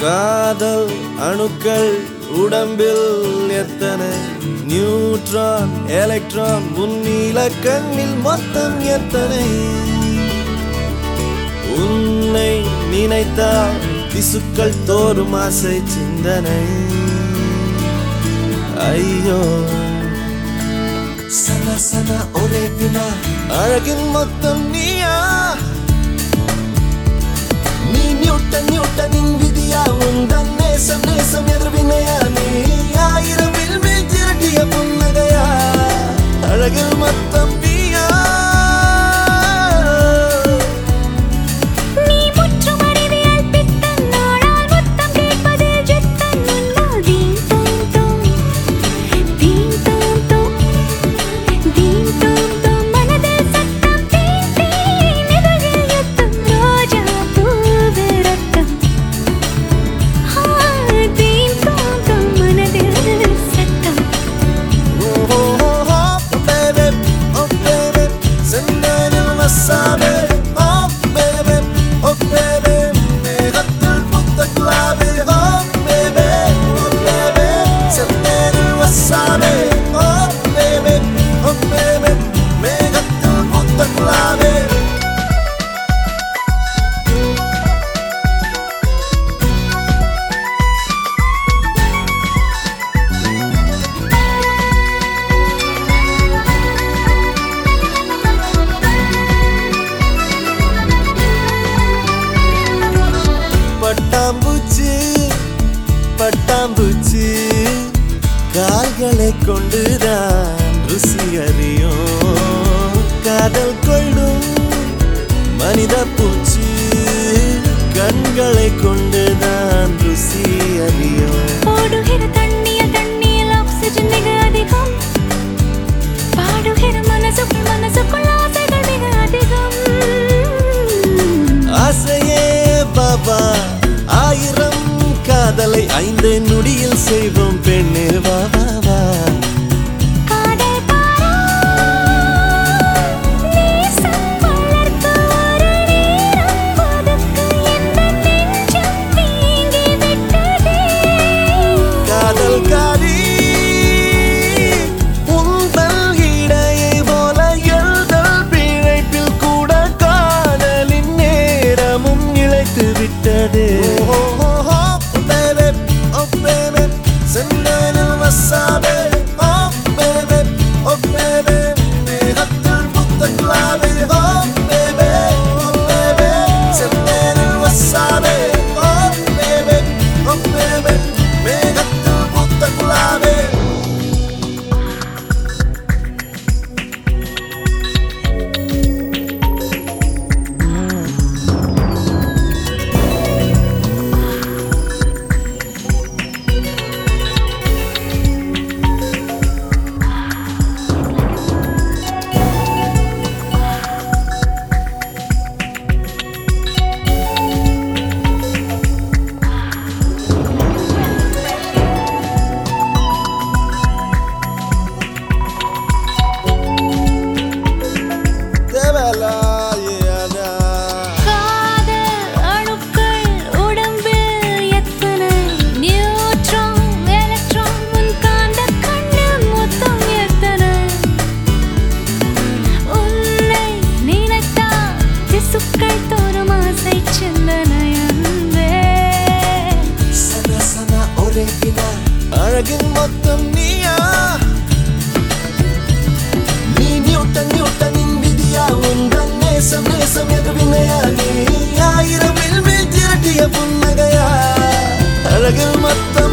காதல் அணுக்கள் உடம்பில் எத்தனை நியூட்ரான் எலக்ட்ரான் முன்னில கண்ணில் மொத்தம் எத்தனை உன்னை நினைத்தால் திசுக்கள் தோறும் ஆசை சிந்தனை ஐயோ சதா சதா ஒரே வினா அழகின் மொத்தம் நீயா நீ நியூட்டன் நியூட்டனின் விதியா உந்தன் நேசம் நேசம் எதிர்வினையா நீ ஆயிரம் வில்மில் திரட்டிய புன்னகையா அழகில் மொத்தம் நீயா நீ முற்றும் அறிவியல் பித்தன் நாடால் முத்தம் கேட்பதில் ஜித்தன் முன்னால் தீம் தோம் தோம் தீம் தோம் தோம் தீம் தோம் தோம் மனதில் சத்தம் தீம் தீம் இதழில் யுத்தம் ரோஜா பூவு ரத்தம் ஆ, தீம் தோம் தோம் மனதில் சத்தம் Oh, oh, oh, oh, baby, oh, baby, செந்தனில் வசாவே, oh, baby, oh, baby, மேகத்தில் புத்த குலாவே, oh, baby, oh, baby, செந்தனில் வசாவே, oh, baby, oh, baby, மேகத்தில் புத்த குலாவே. பட்டாம்பூச்சி பட்டாம்பூச்சி கால்களை கொண்டுதான் ருசி அறியும் காதல் கொள்ளும் மனித பூச்சி கண்களை கொண்டுதான் ருசி அறியும் ஓடுகிற தண்ணியில் தண்ணியில் ஆக்சிஜன் மிக அதிகம் பாடுகிற மனசுக்குள் மனசுக்குள் ஆசைகள் மிக அதிகம் ஆசையே பாபா ஆயிரம் காதலை ஐந்து நொடியில் செய்வோம் பெண்ணே வா வா வா காதல் பாரா நேசம் வளர்க்க ஒரு நேரம் ஒதுக்கு எந்த நெஞ்சம் வீங்கி விட்டதே காதல் காரி உந்தல் இடையை போல எழுதல் பிழைப்பில் கூட காதலின் நேரமும் இழைத்து விட்டது செந்தனில் வசாவே oh baby oh baby மேகத்தில் புத்த குலாவே oh baby oh baby செந்தனில் வசாவே oh baby oh baby மேகத்தில் புத்த குலாவே தேவலாயதா காதல் அணுக்கள் உடம்பில் எத்தனை நியூட்ரான் எலக்ட்ரான் உன் காந்த கண்ணில் மொத்தம் எத்தனை உன்னை நினைத்தால் திசுக்கள் தோறும் ஆசை சிந்தனை அன்பே சதா சதா ஒரே வினா அழகின் மொத்தம் நீயா நீ நியூட்டன் நியூட்டனின் விதியா உந்தன் நேசம் நேசம் எதிர்வினையா நீ ஆயிரம் வில்மில் திரட்டிய புன்னகையா அழகில் மொத்தம்